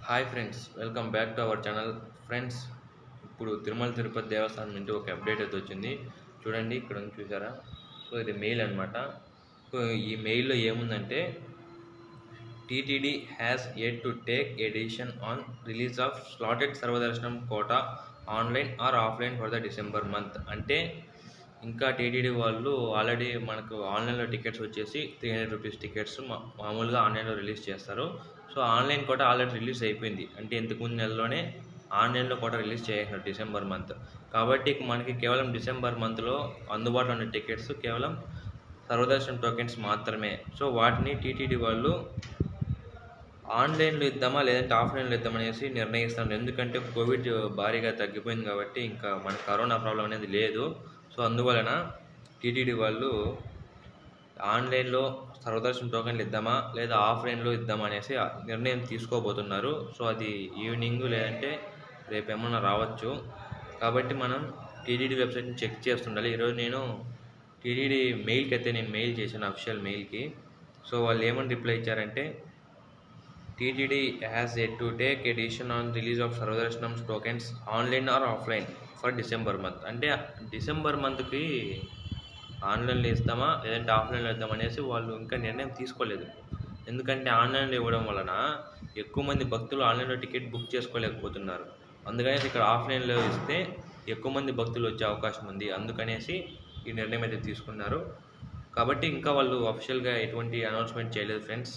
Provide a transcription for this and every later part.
hi friends welcome back to our channel friends ఇప్పుడు తిరుమల తిరుపతి దేవస్థానం నుండి ఒక అప్డేట్ అయితే వచ్చింది చూడండి ఇక్కడ ఉంది చూసారా సో ఇది మెయిల్ అనమాట సో ఈ మెయిల్లో ఏముందంటే TTD has yet to take a decision on release of slotted Sarvadarshanam quota online or offline for the December month అంటే ఇంకా టీటీడీ వాళ్ళు ఆల్రెడీ మనకు ఆన్లైన్లో టికెట్స్ వచ్చేసి త్రీ హండ్రెడ్ రూపీస్ టికెట్స్ మా- మామూలుగా ఆన్లైన్లో రిలీజ్ చేస్తారు సో ఆన్లైన్ కూడా ఆల్రెడీ రిలీజ్ అయిపోయింది అంటే ఇంతకుముందు నెలలోనే ఆన్లైన్లో కూడా రిలీజ్ చేసినారు డిసెంబర్ మంత్ కాబట్టి ఇక మనకి కేవలం డిసెంబర్ మంత్లో అందుబాటులో ఉన్న టికెట్స్ కేవలం సర్వదర్శనం టోకెన్స్ మాత్రమే సో వాటిని టీటీడీ వాళ్ళు ఆన్లైన్లో ఇద్దామా లేదంటే ఆఫ్లైన్లో ఇద్దామా అనేసి నిర్ణయిస్తాను ఎందుకంటే కోవిడ్ భారీగా తగ్గిపోయింది కాబట్టి ఇంకా మన కరోనా ప్రాబ్లం అనేది లేదు సో అందువలన టీటీడీ వాళ్ళు ఆన్లైన్లో సర్వదర్శనం టోకెన్లు ఇద్దామా లేదా ఆఫ్లైన్లో ఇద్దామా అనేసి నిర్ణయం తీసుకోబోతున్నారు సో అది ఈవినింగ్ లేదంటే రేపు ఏమన్నా రావచ్చు కాబట్టి మనం టీటీడీ వెబ్సైట్ని చెక్ చేస్తుండాలి ఈరోజు నేను టీటీడీ మెయిల్కి అయితే నేను మెయిల్ చేశాను అఫిషియల్ మెయిల్కి సో వాళ్ళు ఏమని రిప్లై ఇచ్చారంటే TTD has yet to take a decision on release of Sarvadarshanam tokens online or offline for December month అంటే డిసెంబర్ మంత్కి ఆన్లైన్లో ఇస్తామా లేదంటే ఆఫ్లైన్లో ఇద్దాం అనేసి వాళ్ళు ఇంకా నిర్ణయం తీసుకోలేదు ఎందుకంటే ఆన్లైన్లో ఇవ్వడం వలన ఎక్కువ మంది భక్తులు ఆన్లైన్లో టికెట్ బుక్ చేసుకోలేకపోతున్నారు అందుకనేసి ఇక్కడ ఆఫ్లైన్లో ఇస్తే ఎక్కువ మంది భక్తులు వచ్చే అవకాశం ఉంది అందుకనేసి ఈ నిర్ణయం అయితే తీసుకున్నారు కాబట్టి ఇంకా వాళ్ళు అఫిషియల్గా ఎటువంటి అనౌన్స్మెంట్ చేయలేదు friends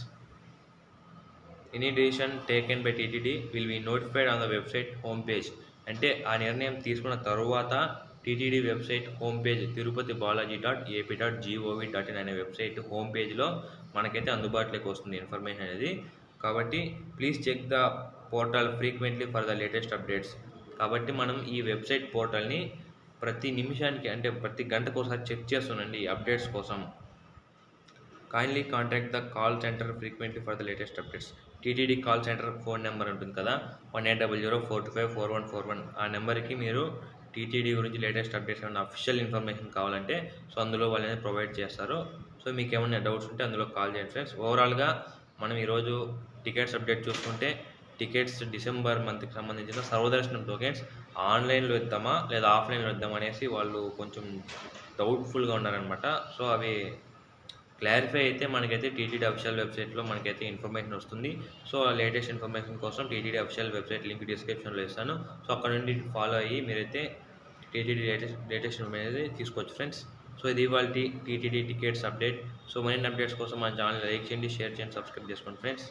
any decision taken by TTD will be notified on the website home page అంటే ఆ నిర్ణయం తీసుకున్న తరువాత TTD website home page Tirupati Balaji dot AP dot gov dot in అనే వెబ్సైట్ హోమ్ పేజ్లో మనకైతే అందుబాటులోకి వస్తుంది ఇన్ఫర్మేషన్ అనేది కాబట్టి please check the portal frequently for the latest updates కాబట్టి మనం ఈ వెబ్సైట్ పోర్టల్ని ప్రతి నిమిషానికి అంటే ప్రతి గంటకు ఒకసారి చెక్ చేస్తుండండి అప్డేట్స్ కోసం kindly contact the call centre frequently for the latest updates TTD call centre phone number ఉంటుంది కదా one eight double zero four two five four one four one ఆ నెంబర్కి మీరు టీటీడీ గురించి లేటెస్ట్ అప్డేట్స్ ఏమైనా official information కావాలంటే so అందులో వాళ్ళు అనేది ప్రొవైడ్ చేస్తారు సో మీకు ఏమైనా డౌట్స్ ఉంటే అందులో కాల్ చేయండి ఫ్రెండ్స్ ఓవరాల్గా మనం ఈరోజు టికెట్స్ అప్డేట్ చూసుకుంటే టికెట్స్ డిసెంబర్ మంత్కి సంబంధించిన సర్వదర్శనం టోకెన్స్ ఆన్లైన్లో ఇద్దామా లేదా ఆఫ్లైన్లో ఇద్దామా అనేసి వాళ్ళు కొంచెం డౌట్ఫుల్గా ఉన్నారనమాట సో అవి క్లారిఫై అయితే మనకైతే టీటీడీ అఫిషియల్ వెబ్సైట్లో మనకైతే ఇన్ఫర్మేషన్ వస్తుంది సో లేటెస్ట్ ఇన్ఫర్మేషన్ కోసం టీటీడీ అఫిషియల్ వెబ్సైట్ లింక్ డిస్క్రిప్షన్లో ఇస్తాను సో అక్కడ నుండి ఫాలో అయ్యి మీరైతే టీటీడీ లేటెస్ట్ లేటెస్ట్ ఇన్ఫర్మేషన్ అనేది తీసుకోవచ్చు ఫ్రెండ్స్ సో ఇది ఇవాళ టీటీడీ టికెట్స్ అప్డేట్ సో మరిన్ని అప్డేట్స్ కోసం మన ఛానల్ లైక్ చేయండి షేర్ చేయండి సబ్స్క్రైబ్ చేసుకోండి ఫ్రెండ్స్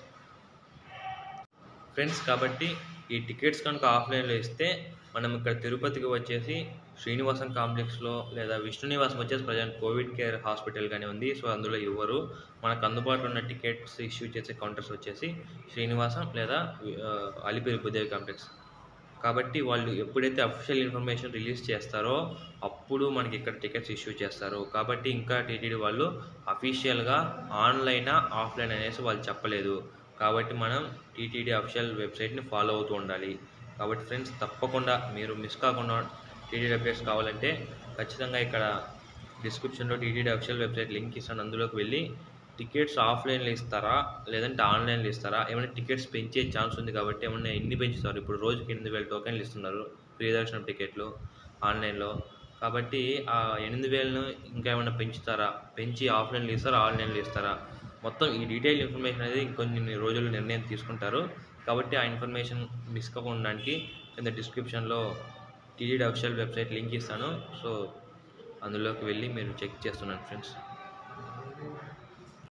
ఫ్రెండ్స్ కాబట్టి ఈ టికెట్స్ కనుక ఆఫ్లైన్లో ఇస్తే మనం ఇక్కడ తిరుపతికి వచ్చేసి శ్రీనివాసం కాంప్లెక్స్లో లేదా విష్ణు నివాసం వచ్చేసి ప్రజెంట్ కోవిడ్ కేర్ హాస్పిటల్ కానీ ఉంది సో అందులో ఇవ్వరు మనకు అందుబాటులో ఉన్న టికెట్స్ ఇష్యూ చేసే కౌంటర్స్ వచ్చేసి శ్రీనివాసం లేదా ఆ, అలిపిరి భూదేవి కాంప్లెక్స్ కాబట్టి వాళ్ళు ఎప్పుడైతే అఫిషియల్ ఇన్ఫర్మేషన్ రిలీజ్ చేస్తారో అప్పుడు మనకి ఇక్కడ టికెట్స్ ఇష్యూ చేస్తారు కాబట్టి ఇంకా టీటీడీ వాళ్ళు అఫీషియల్గా ఆన్లైన్ ఆఫ్లైన్ అనేసి వాళ్ళు చెప్పలేదు కాబట్టి మనం టీటీడీ అఫిషియల్ వెబ్సైట్ని ఫాలో అవుతూ ఉండాలి కాబట్టి ఫ్రెండ్స్ తప్పకుండా మీరు మిస్ కాకుండా టీటీడీ అప్డేట్స్ కావాలంటే ఖచ్చితంగా ఇక్కడ డిస్క్రిప్షన్లో టీటీడీ అఫిషియల్ వెబ్సైట్ లింక్ ఇస్తాను అందులోకి వెళ్ళి టికెట్స్ ఆఫ్లైన్లో ఇస్తారా లేదంటే ఆన్లైన్లో ఇస్తారా ఏమైనా టికెట్స్ పెంచే ఛాన్స్ ఉంది కాబట్టి ఏమైనా ఎన్ని పెంచుతారు ఇప్పుడు రోజుకి ఎనిమిది వేల టోకెన్లు ఇస్తున్నారు ఫ్రీ దర్శనం టికెట్లు ఆన్లైన్లో కాబట్టి ఆ ఎనిమిది వేలను ఇంకా ఏమైనా పెంచుతారా పెంచి ఆఫ్లైన్లో ఇస్తారా ఆన్లైన్లో ఇస్తారా మొత్తం ఈ డీటెయిల్ ఇన్ఫర్మేషన్ అనేది ఇంకొన్ని రోజుల్లో నిర్ణయం తీసుకుంటారు కాబట్టి ఆ ఇన్ఫర్మేషన్ మిస్ కాకుండా కింద డిస్క్రిప్షన్లో టీడీ అఫిషియల్ వెబ్సైట్ లింక్ ఇస్తాను సో అందులోకి వెళ్ళి మీరు చెక్ చేస్తున్నాను ఫ్రెండ్స్